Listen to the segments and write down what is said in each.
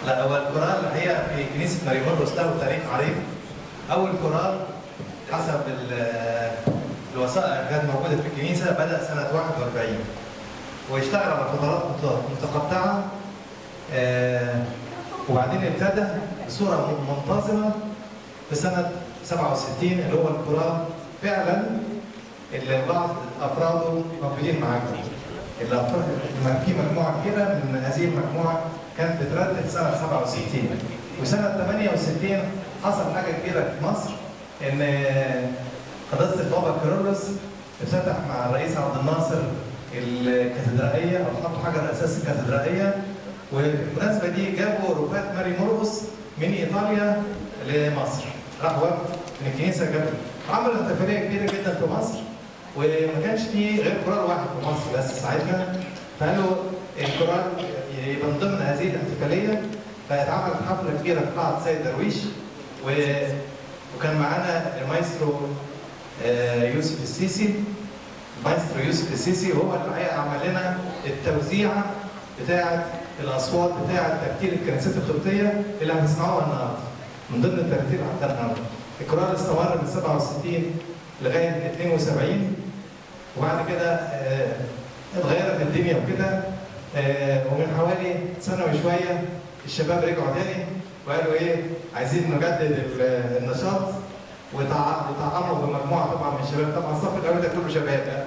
لا هو الكورال الحقيقه في كنيسه مريمون له تاريخ عريض اول كورال حسب ال- الوثائق اللي كانت موجوده في الكنيسه بدا سنه 41 واشتغل على فترات مت- متقطعه آه، وبعدين ابتدى بصوره منتظمه في سنه 67 اللي هو الكورال فعلا اللي بعض افراده موجودين معاكم الافراد في مجموعه كبيره من هذه المجموعه كانت بتردد سنه 67 وسنه 68 حصل حاجه كبيره في مصر ان قداسه البابا كيرلس افتتح مع الرئيس عبد الناصر الكاتدرائيه او حطوا حجر اساس الكاتدرائيه وبالمناسبه دي جابوا رفات ماري مرقس من ايطاليا لمصر راح وقت من الكنيسه جابوا عملوا احتفاليه كبيره جدا في مصر وما كانش فيه غير قرار واحد في مصر بس ساعتها فقالوا القرار يبقى من ضمن هذه الاحتفاليه فاتعمل حفله كبيره في قاعه سيد درويش و... وكان معانا المايسترو آه، يوسف السيسي المايسترو يوسف السيسي هو اللي الحقيقه عمل لنا التوزيعه بتاعه الاصوات بتاعه ترتيل الكنيسات القبطيه اللي هنسمعوها النهارده من ضمن الترتيل حتى النهارده القرار استمر من 67 لغايه 72 وبعد كده آه، اتغيرت الدنيا وكده آه، ومن حوالي سنه وشويه الشباب رجعوا تاني وقالوا ايه عايزين نجدد ال- النشاط وتع- وتعاملوا بمجموعه طبعا من الشباب طبعا الصف الاول ده كله شباب يعني.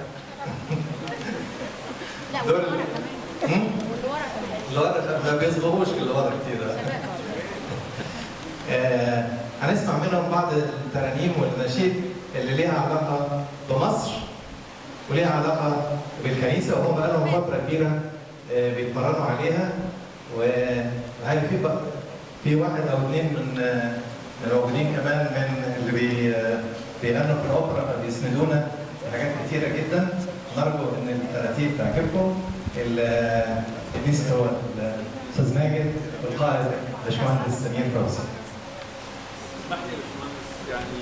لا دول- واللي ورا كمان هم؟ واللي ورا كمان اللي ورا ما بيصبغوش اللي ورا كتير شباب آه، هنسمع منهم بعض الترانيم والنشيد اللي ليها علاقه بمصر وليها علاقه بالكنيسه وهم بقى لهم فتره كبيره آه، بيتمرنوا عليها وهل في بقى في واحد او اثنين من آه، من الموجودين كمان من اللي بي آه، بيغنوا في الاوبرا فبيسندونا في حاجات كتيره جدا نرجو ان التراتيب تعجبكم ال- الكنيسه هو الاستاذ ماجد والقائد باشمهندس سمير فوزي اسمح لي يا باشمهندس يعني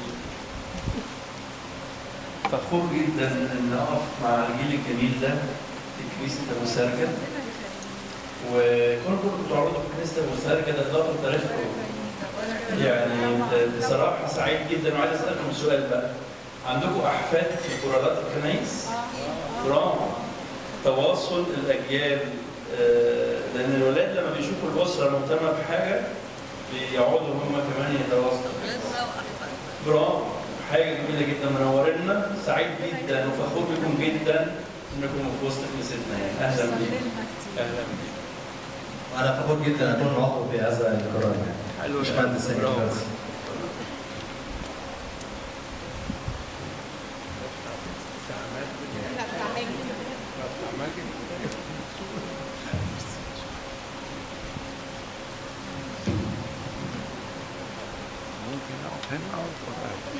فخور جدا ان اقف مع الجيل الجميل ده في كنيسه ابو سرجه وكونكم بتعرضوا في كنيسه ابو سرجه ده اضافه تاريخكم يعني بصراحه سعيد جدا وعايز اسالكم سؤال بقى عندكم احفاد في كورالات الكنايس؟ برافو تواصل الاجيال آه، لان الولاد لما بيشوفوا الاسره مهتمه بحاجه بيقعدوا هم كمان يتواصلوا برافو حاجه جميله جدا منورنا سعيد جدا وفخور بكم جدا انكم في وسط كنيستنا يعني اهلا بيكم اهلا بيكم وانا فخور جدا اكون عضو في هذا القرار حلو باشمهندس سمير برافو. فوزي لا بتاع ماجد ممكن اقف هنا او ولا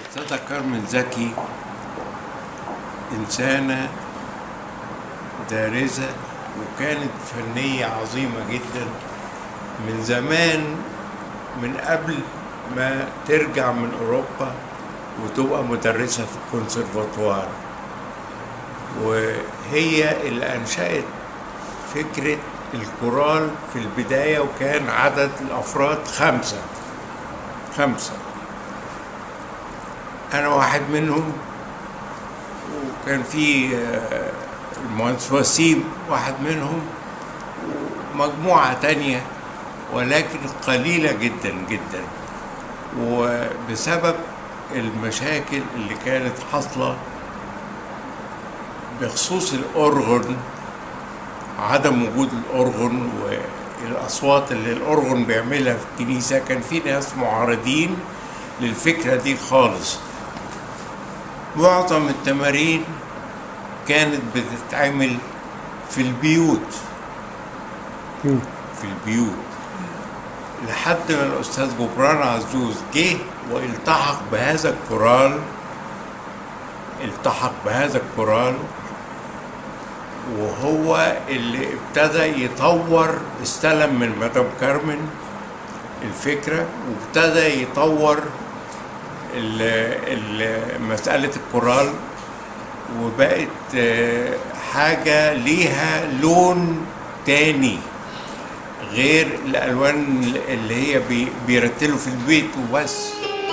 أستاذة كارمن زكي إنسانة دارسة وكانت فنية عظيمة جدا من زمان من قبل ما ترجع من أوروبا وتبقى مدرسة في الكونسرفاتوار وهي اللي أنشأت فكرة الكورال في البداية وكان عدد الأفراد خمسة خمسة أنا واحد منهم وكان في آه، المهندس وسيم واحد منهم ومجموعة تانية ولكن قليلة جدا جدا وبسبب المشاكل اللي كانت حاصلة بخصوص الأورغن عدم وجود الأورغن والأصوات اللي الأورغن بيعملها في الكنيسة كان في ناس معارضين للفكرة دي خالص معظم التمارين كانت بتتعمل في البيوت في البيوت لحد ما الأستاذ جبران عزوز جه والتحق بهذا الكورال التحق بهذا الكورال وهو اللي ابتدى يطور استلم من مدام كارمن الفكرة وابتدى يطور ال- ال- مسألة الكورال وبقت آه، حاجة ليها لون تاني غير الألوان اللي هي بي- بيرتلوا في البيت وبس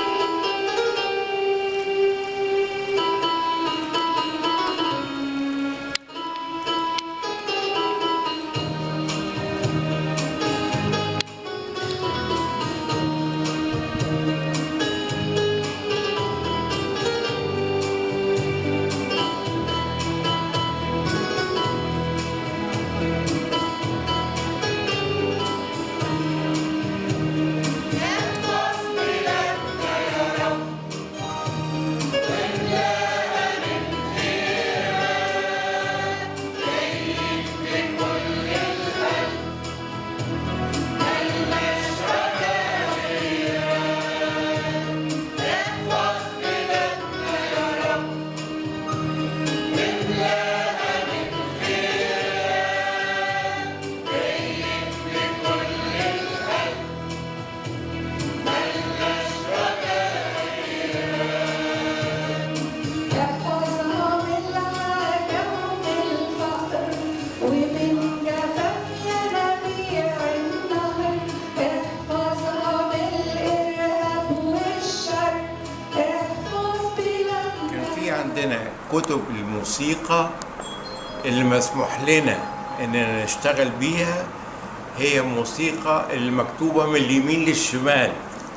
احفظها من العجم ومن الفقر ومن جفاف ينابيع النهر احفظها من الإرهاب والشر احفظ بلادنا كان في عندنا كتب الموسيقى اللي مسموح لنا اننا نشتغل بيها هي موسيقى اللي مكتوبة من اليمين للشمال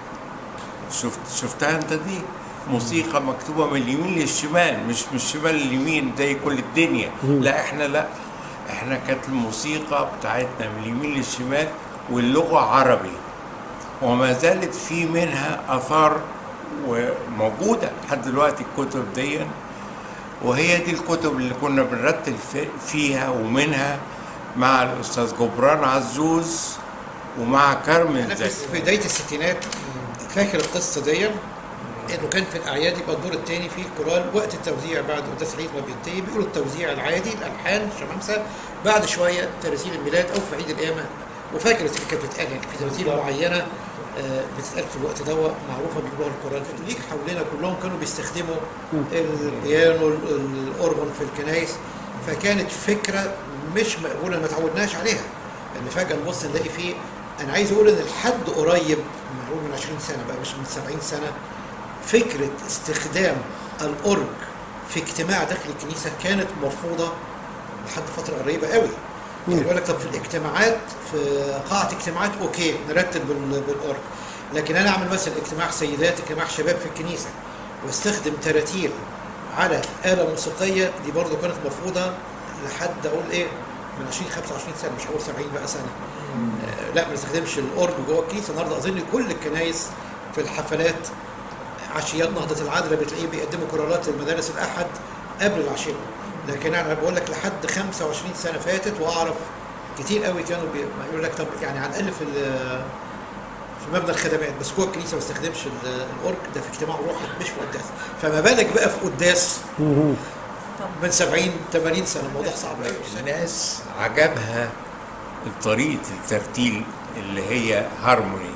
شفت شفتها انت دي موسيقى مكتوبة من اليمين للشمال مش من الشمال لليمين زي كل الدنيا لا احنا لا احنا كانت الموسيقى بتاعتنا من اليمين للشمال واللغة عربي وما زالت في منها اثار وموجوده لحد دلوقتي الكتب دي وهي دي الكتب اللي كنا بنرتل في- فيها ومنها مع الاستاذ جبران عزوز ومع كارمن انا في زكي في بدايه الستينات فاكر القصه دي انه كان في الاعياد يبقى الدور الثاني فيه الكورال وقت التوزيع بعد قداس العيد ما بينتهي بيقولوا التوزيع العادي الالحان شمامسه بعد شويه تراتيل الميلاد او في عيد القيامه وفاكر اللي كانت بتتقال يعني في تراتيل معينه آه، بتتقال في الوقت ده معروفه بيقولوها الكورال فالليك حوالينا كلهم كانوا بيستخدموا البيانو ال- الاورغن في الكنايس فكانت فكره مش مقبوله ما تعودناش عليها ان فجاه نبص نلاقي فيه انا عايز اقول ان لحد قريب معقول من 20 سنه بقى مش من 70 سنه فكره استخدام الاورج في اجتماع داخل الكنيسه كانت مرفوضه لحد فتره قريبه قوي يعني يقول لك طب في الاجتماعات في قاعه اجتماعات اوكي نرتب بال- بالاورج لكن انا اعمل مثلا اجتماع سيدات اجتماع شباب في الكنيسه واستخدم تراتيل على آلة موسيقية دي برضو كانت مرفوضة لحد أقول إيه من 20 25 سنة مش هقول 70 بقى سنة آه لا ما نستخدمش الأورج جوه الكنيسة النهارده أظن كل الكنايس في الحفلات عشيات نهضة العذراء بتلاقيه بيقدموا كورالات المدارس الأحد قبل العشية لكن أنا بقول لك لحد 25 سنة فاتت وأعرف كتير قوي كانوا بي... ما يقول لك طب يعني على الأقل في ال- في مبنى الخدمات بس جوه الكنيسه ما استخدمش ال- الاورج ده في اجتماع روحي مش في قداس فما بالك بقى في قداس من 70 80 سنه الموضوع صعب قوي الناس عجبها طريقة الترتيل اللي هي هارموني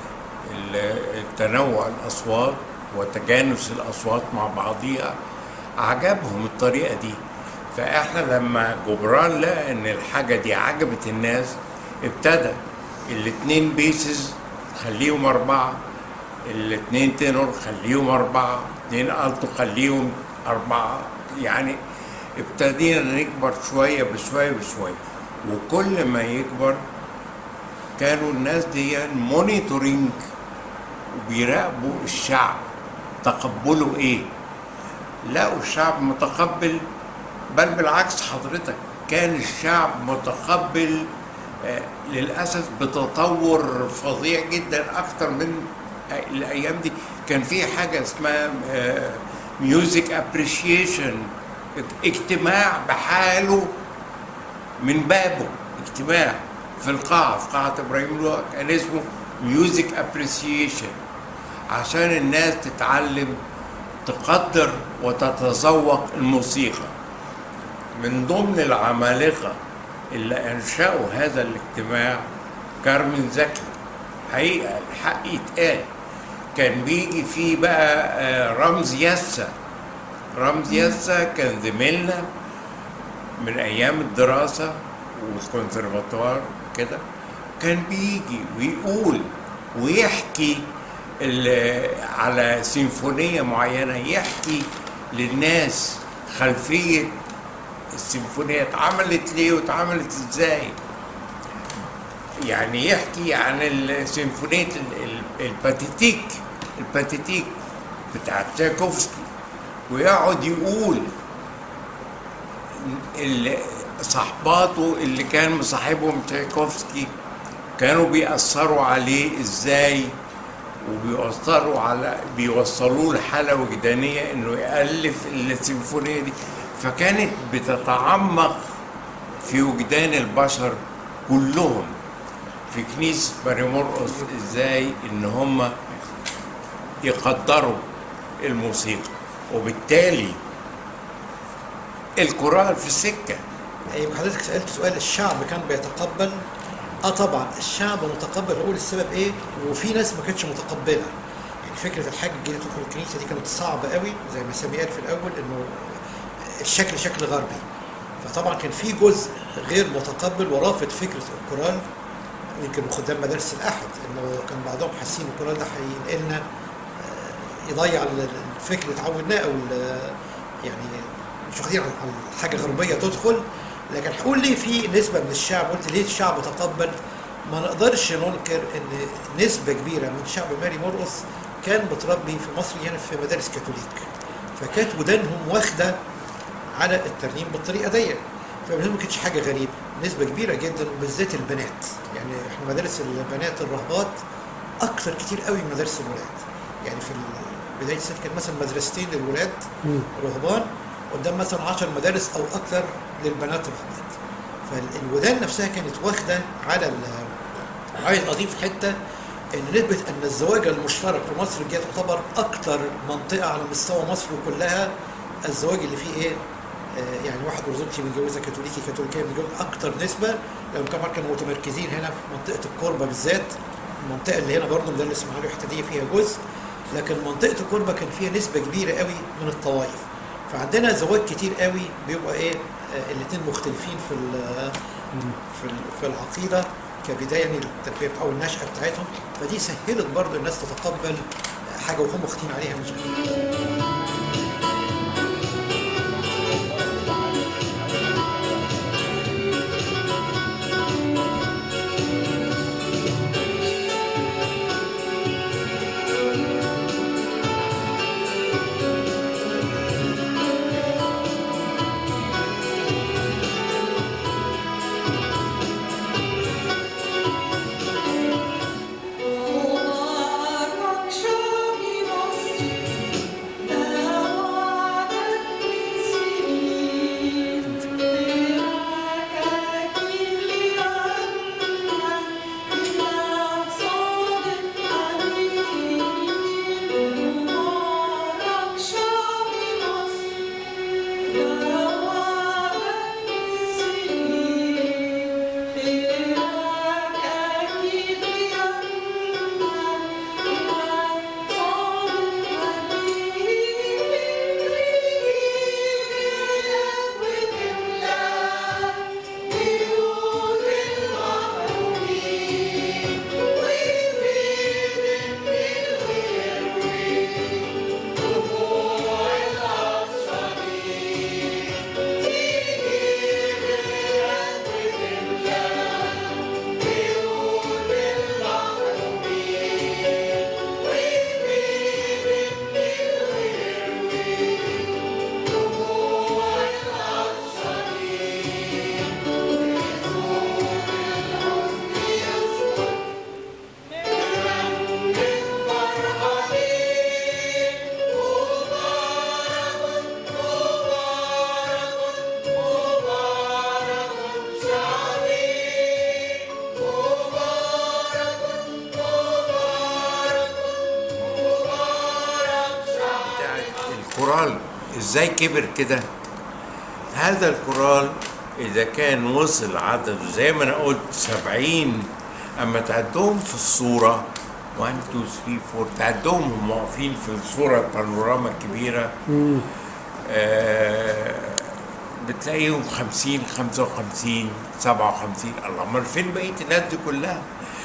تنوع الأصوات وتجانس الأصوات مع بعضيها عجبهم الطريقة دي فإحنا لما جبران لقى إن الحاجة دي عجبت الناس ابتدى الاتنين بيسز خليهم أربعة الاتنين تنور خليهم أربعة اتنين ألتو خليهم أربعة يعني ابتدينا نكبر شوية بشوية بشوية وكل ما يكبر كانوا الناس دي مونيتورينج وبيراقبوا الشعب تقبله ايه لقوا الشعب متقبل بل بالعكس حضرتك كان الشعب متقبل آه، للاسف بتطور فظيع جدا اكتر من الايام دي كان في حاجه اسمها ميوزك ابريشيشن اجتماع بحاله من بابه اجتماع في القاعة في قاعة إبراهيم لوقا كان اسمه ميوزك ابريسيشن عشان الناس تتعلم تقدر وتتذوق الموسيقى من ضمن العمالقة اللي أنشأوا هذا الاجتماع كارمن زكي حقيقة الحق يتقال كان بيجي فيه بقى آه، رمز يسا رمز يسا كان زميلنا من ايام الدراسه والكونسرفاتوار كده كان بيجي ويقول ويحكي ال- على سيمفونيه معينه يحكي للناس خلفيه السيمفونيه اتعملت ليه واتعملت ازاي يعني يحكي عن ال- سيمفونيه ال- ال- الباتيتيك الباتيتيك بتاعت تشايكوفسكي ويقعد يقول اللي صحباته اللي كان مصاحبهم تشايكوفسكي كانوا بيأثروا عليه ازاي وبيوصلوا على بيوصلوه لحالة وجدانية انه يألف السيمفونية دي فكانت بتتعمق في وجدان البشر كلهم في كنيسة ماري مرقس ازاي ان هم يقدروا الموسيقى وبالتالي الكورال في السكه يبقى حضرتك سالت سؤال الشعب كان بيتقبل اه طبعا الشعب متقبل اقول السبب ايه وفي ناس ما كانتش متقبله يعني فكره الحاج الجديد تدخل الكنيسه دي كانت صعبه قوي زي ما سامي قال في الاول انه الشكل شكل غربي فطبعا كان في جزء غير متقبل ورافض فكره الكورال يمكن خدام مدارس الاحد انه كان بعضهم حاسين الكورال ده هينقلنا آه، يضيع ال- الفكر اللي اتعودناه او ال- يعني مش واخدين على على حاجه غربيه تدخل لكن هقول ليه في نسبه من الشعب قلت ليه الشعب تقبل ما نقدرش ننكر ان نسبه كبيره من شعب ماري مرقص كان متربي في مصر هنا في مدارس كاثوليك فكانت ودانهم واخده على الترنيم بالطريقه دي فبالنسبه ما كانتش حاجه غريبه نسبه كبيره جدا وبالذات البنات يعني احنا مدارس البنات الرهبات اكثر كتير قوي من مدارس الولاد يعني في ال- بدايه السنه كان مثلا مدرستين للولاد رهبان قدام مثلا 10 مدارس او اكثر للبنات رهبات فالودان نفسها كانت واخده على ال- عايز اضيف حته ان نسبه ان الزواج المشترك في مصر دي تعتبر اكثر منطقه على مستوى مصر كلها الزواج اللي فيه ايه آه، يعني واحد ارثوذكسي متجوزه كاثوليكي كاثوليكيه متجوزه اكثر نسبه لان طبعا كانوا متمركزين هنا في منطقه الكوربه بالذات المنطقه اللي هنا برضه مدرس معالي احتديه فيها جزء لكن منطقه الكوربه كان فيها نسبه كبيره قوي من الطوائف فعندنا زواج كتير قوي بيبقى ايه آه، الاثنين مختلفين في ال- في ال- في العقيده كبدايه يعني التربيه او النشاه بتاعتهم فدي سهلت برضه الناس تتقبل حاجه وهم واخدين عليها مش مبارك شعب مصر الكورال ازاي كبر كده هذا الكورال اذا كان وصل عدده زي ما انا قلت سبعين اما تعدهم في الصورة 1 2 3 4 تعدهم هم واقفين في الصورة البانوراما الكبيرة آه بتلاقيهم 50 55 57 الله امال فين بقيه الناس دي كلها؟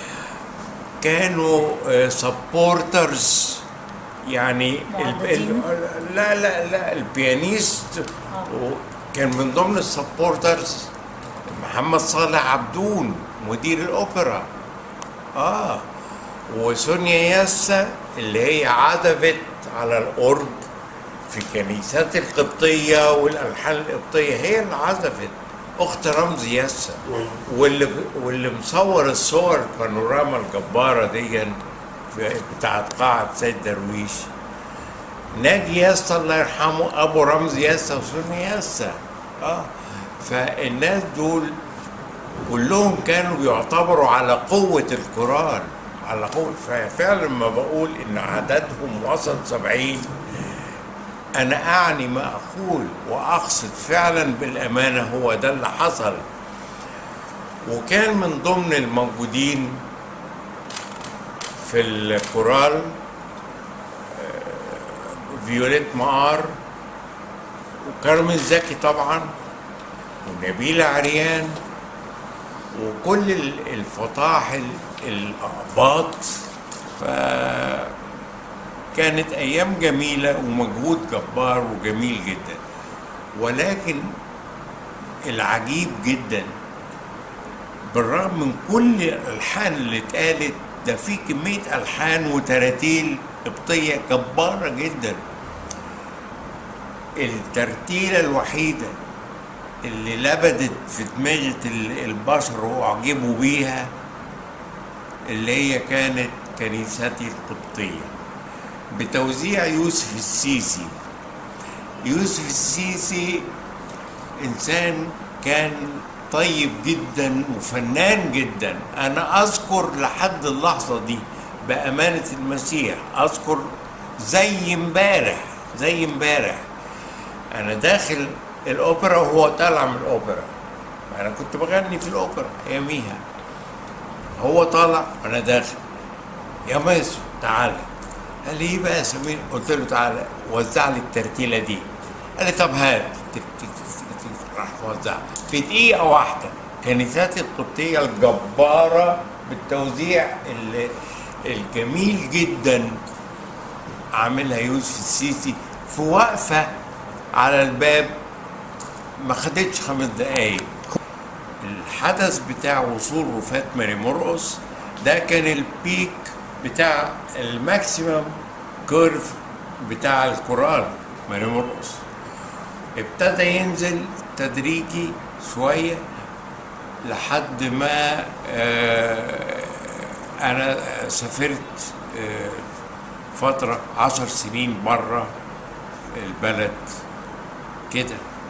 كانوا سبورترز يعني ال- معددين؟ ال- لا لا لا البيانيست و- كان من ضمن السبورترز محمد صالح عبدون مدير الاوبرا اه وسونيا ياسا اللي هي عزفت على الاورج في كنيسات القبطية والألحان القبطية هي اللي عزفت أخت رمزي ياسا واللي واللي مصور الصور البانوراما الجبارة دي في- بتاعت قاعة سيد درويش ناجي ياسا الله يرحمه أبو رمزي ياسا وسوني ياسا اه فالناس دول كلهم كانوا بيعتبروا على قوة القرآن على قوة ففعلا لما بقول إن عددهم وصل سبعين أنا أعني ما أقول وأقصد فعلا بالأمانة هو ده اللي حصل وكان من ضمن الموجودين في الكورال آه، فيوليت مار وكارمن زكي طبعا ونبيلة عريان وكل ال- الفطاحل الأقباط فكانت أيام جميلة ومجهود جبار وجميل جدا ولكن العجيب جدا بالرغم من كل الألحان اللي اتقالت ده في كمية ألحان وتراتيل قبطية جبارة جدا الترتيلة الوحيدة اللي لبدت في دماغة ال- البشر واعجبوا بيها اللي هي كانت كنيستي القبطية بتوزيع يوسف السيسي يوسف السيسي إنسان كان طيب جدا وفنان جدا أنا أذكر لحد اللحظة دي بأمانة المسيح أذكر زي امبارح زي امبارح انا داخل الاوبرا وهو طالع من الاوبرا انا كنت بغني في الاوبرا اياميها هو طالع وانا داخل يا مايسترو تعالى قال لي ايه بقى يا سمير قلت له تعالى وزع لي الترتيله دي قال لي طب هات تك- تك- تك- تك- راح وزع في دقيقه واحده كنيسات القبطيه الجباره بالتوزيع ال- الجميل جدا عاملها يوسف السيسي في وقفة على الباب ما خدتش خمس دقايق الحدث بتاع وصول وفاة ماري مرقص ده كان البيك بتاع الماكسيمم كيرف بتاع القرآن ماري مرقص ابتدى ينزل تدريجي شوية لحد ما آه، أنا سافرت آه، فترة عشر سنين بره البلد كده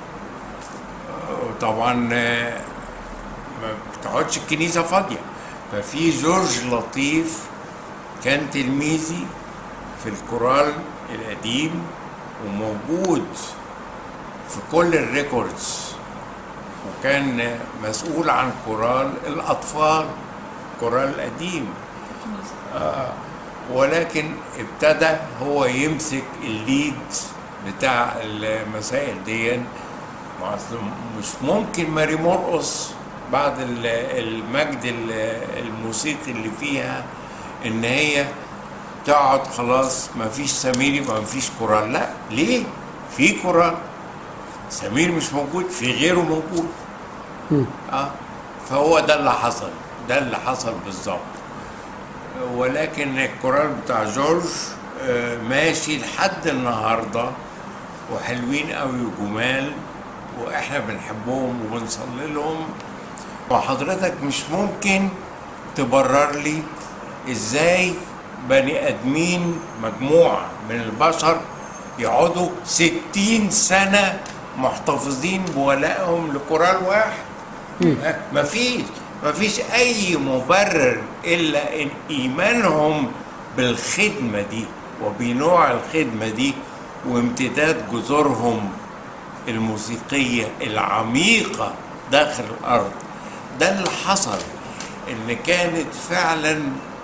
وطبعا آه، ما بتقعدش الكنيسة فاضية ففي جورج لطيف كان تلميذي في الكورال القديم وموجود في كل الريكوردز وكان مسؤول عن كورال الأطفال كورال القديم آه ولكن ابتدى هو يمسك الليد بتاع المسائل دي ما أصل مش ممكن ماري مرقص بعد ال- المجد ال- الموسيقي اللي فيها ان هي تقعد خلاص ما فيش سمير يبقى ما فيش كورال لا ليه في كورال سمير مش موجود في غيره موجود اه فهو ده اللي حصل ده اللي حصل بالظبط ولكن الكورال بتاع جورج آه، ماشي لحد النهارده وحلوين قوي وجمال واحنا بنحبهم وبنصلي لهم وحضرتك مش ممكن تبرر لي ازاي بني ادمين مجموعه من البشر يقعدوا ستين سنه محتفظين بولائهم لكورال واحد ما فيش ما فيش اي مبرر الا ان ايمانهم بالخدمه دي وبنوع الخدمه دي وامتداد جذورهم الموسيقية العميقة داخل الأرض ده اللي حصل إن كانت فعلا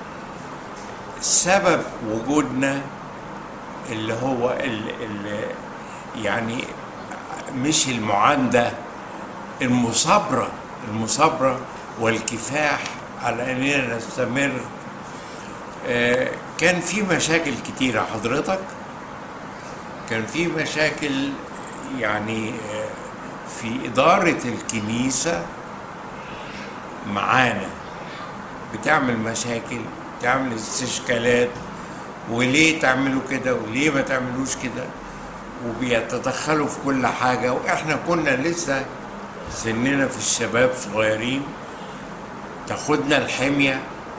سبب وجودنا اللي هو ال ال يعني مش المعاندة المصابرة المصابرة والكفاح على أننا نستمر آه، كان في مشاكل كتيرة حضرتك كان في مشاكل يعني آه، في إدارة الكنيسة معانا بتعمل مشاكل بتعمل استشكالات وليه تعملوا كده وليه ما تعملوش كده وبيتدخلوا في كل حاجة وإحنا كنا لسه سننا في الشباب صغيرين تاخدنا الحمية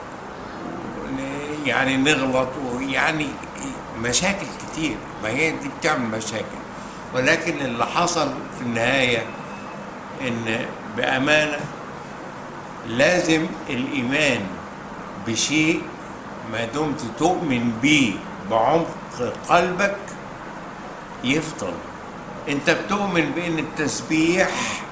ون- يعني نغلط ويعني مشاكل كتير ما هي دي بتعمل مشاكل ولكن اللي حصل في النهاية إن بأمانة لازم الإيمان بشيء ما دمت تؤمن بيه بعمق قلبك يفضل انت بتؤمن بان التسبيح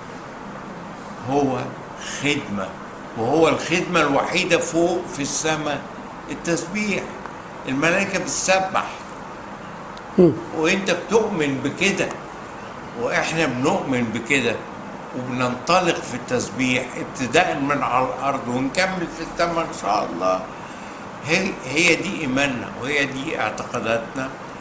هو خدمة وهو الخدمة الوحيدة فوق في السماء التسبيح الملائكة بتسبح وانت بتؤمن بكده واحنا بنؤمن بكده وبننطلق في التسبيح ابتداء من على الارض ونكمل في السماء ان شاء الله هي هي دي ايماننا وهي دي اعتقاداتنا